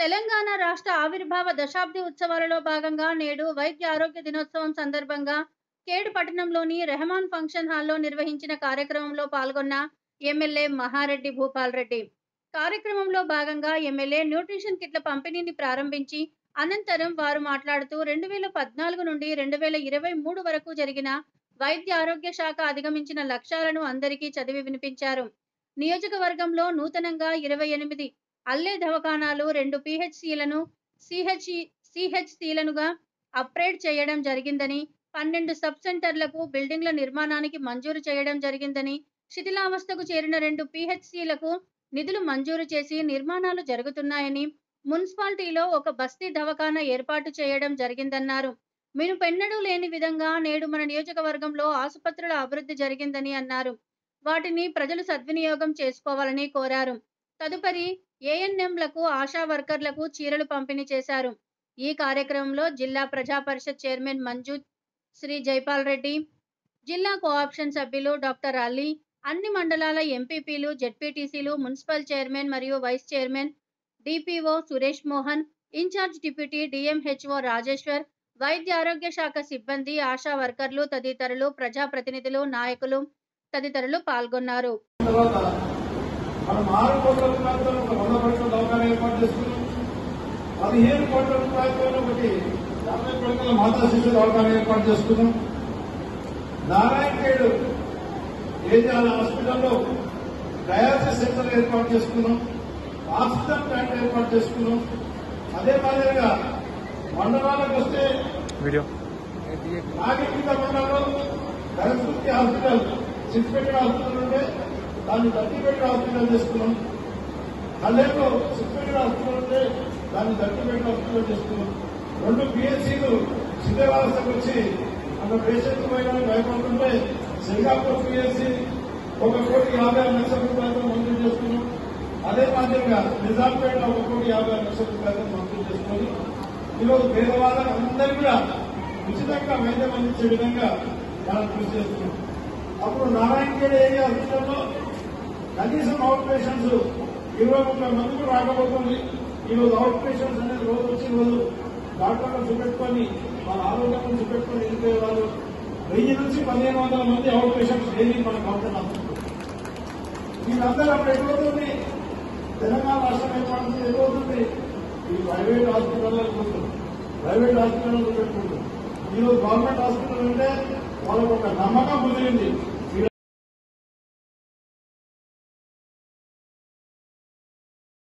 తెలంగాణ రాష్ట్ర ఆవిర్భావ దశాబ్ది ఉత్సవాలలో భాగంగా నేడు వైద్య ఆరోగ్య దినోత్సవం సందర్భంగా కేడు పట్టణంలోని రెహమాన్ ఫంక్షన్ హాల్లో నిర్వహించిన కార్యక్రమంలో పాల్గొన్న ఎమ్మెల్యే మహారెడ్డి భూపాల్ రెడ్డి కార్యక్రమంలో భాగంగా ఎమ్మెల్యే న్యూట్రిషన్ కిట్ల పంపిణీని ప్రారంభించి అనంతరం వారు మాట్లాడుతూ రెండు వేల పద్నాలుగు నుండి రెండు వేల ఇరవై మూడు వరకు జరిగిన వైద్య ఆరోగ్య శాఖ అధిగమించిన లక్ష్యాలను అందరికీ చదివి వినిపించారు నియోజకవర్గంలో నూతనంగా ఇరవై ఎనిమిది అల్లే దవాఖానాలు రెండు పిహెచ్సిలను సిహెచ్ సిహెచ్సిలనుగా అప్గ్రేడ్ చేయడం జరిగిందని పన్నెండు సబ్ సెంటర్లకు బిల్డింగ్ల నిర్మాణానికి మంజూరు చేయడం జరిగిందని శిథిలావస్థకు చేరిన రెండు పిహెచ్సిలకు నిధులు మంజూరు చేసి నిర్మాణాలు జరుగుతున్నాయని మున్సిపాలిటీలో ఒక బస్తీ దవాఖానా ఏర్పాటు చేయడం జరిగిందన్నారు పెన్నడూ లేని విధంగా నేడు మన నియోజకవర్గంలో ఆసుపత్రుల అభివృద్ధి జరిగిందని అన్నారు వాటిని ప్రజలు సద్వినియోగం చేసుకోవాలని కోరారు తదుపరి ఏఎన్ఎంలకు ఆశా వర్కర్లకు చీరలు పంపిణీ చేశారు ఈ కార్యక్రమంలో జిల్లా ప్రజా పరిషత్ చైర్మన్ మంజు శ్రీ జైపాల్ రెడ్డి జిల్లా కోఆప్షన్ సభ్యులు డాక్టర్ అలీ అన్ని మండలాల ఎంపీపీలు జెడ్పీటీసీలు మున్సిపల్ చైర్మన్ మరియు vice chairman DPO Suresh Mohan incharge deputy DMHO Rajeshwar వైద్య ఆరోగ్య శాఖ సిబ్బంది ఆశా వర్కర్లు తదితరులు ప్రజాప్రతినిధులు నాయకులు తదితరులు పాల్గొన్నారు తర్వాత మనం ఆరు కోట్ల రూపాయలతో ఒక వంద పడకల దవాఖాన ఏర్పాటు చేసుకున్నాం పదిహేను కోట్ల రూపాయలతో ఒకటి యాభై పడకల మాతా శిశు దవాఖాన ఏర్పాటు చేసుకున్నాం నారాయణఖేడ్ ఏజాల హాస్పిటల్లో డయాలసిస్ సెంటర్ ఏర్పాటు చేసుకున్నాం ఆక్సిజన్ ప్లాంట్ ఏర్పాటు చేసుకున్నాం అదే మాదిరిగా మండలాలకు వస్తే వీడియో నాగరిక మండలంలో ధనస్ఫూర్తి హాస్పిటల్ సిక్స్పెట్టి హాస్పిటల్ ఉంటే దాన్ని దట్టిపెట్టి హాస్పిటల్ చేసుకున్నాం కళ్ళేరులో సిక్స్పెట్టి హాస్పిటల్ ఉంటే దాన్ని దట్టిపెట్టి హాస్పిటల్ చేసుకున్నాం రెండు పిహెచ్సీలు శిథిలావస్థకు వచ్చి అక్కడ పేషెంట్ పోయిన భయపడుతుంటే సింగాపూర్ పిహెచ్సి ఒక కోటి యాభై ఆరు లక్షల రూపాయలతో మంజూరు చేసుకున్నాం అదే మాదిరిగా నిజాంపేట ఒక కోటి యాభై ఆరు లక్షల రూపాయలతో మంజూరు చేసుకుని ఈరోజు పేదవాళ్ళకి అందరూ కూడా ఉచితంగా వైద్యం అందించే విధంగా మనం కృషి చేస్తున్నాం అప్పుడు నారాయణఖేడ్ ఏరియా హాస్పిటల్లో కనీసం అవుట్ పేషెంట్స్ ఇరవై ముప్పై మందికి రాకపోతుంది ఈరోజు అవుట్ పేషెంట్స్ అనేది రోజు వచ్చి రోజు డాక్టర్లను చూపెట్టుకొని వాళ్ళ ఆరోగ్యం చూపెట్టుకొని వెళ్ళిపోయే వాళ్ళు వెయ్యి నుంచి పదిహేను వందల మంది అవుట్ పేషెంట్స్ డైలీ మనకు అవుతున్నాం వీళ్ళందరూ అప్పుడు ఎటుపోతుంది తెలంగాణ రాష్ట్రం ఏర్పడుతుంది ఎటుపోతుంది ఈ ప్రైవేట్ హాస్పిటల్లో పోతుంది ప్రైవేట్ హాస్పిటల్లో పెట్టుకుంటుంది ఈరోజు గవర్నమెంట్ హాస్పిటల్ అంటే వాళ్ళకు ఒక నమ్మకం కుదిరింది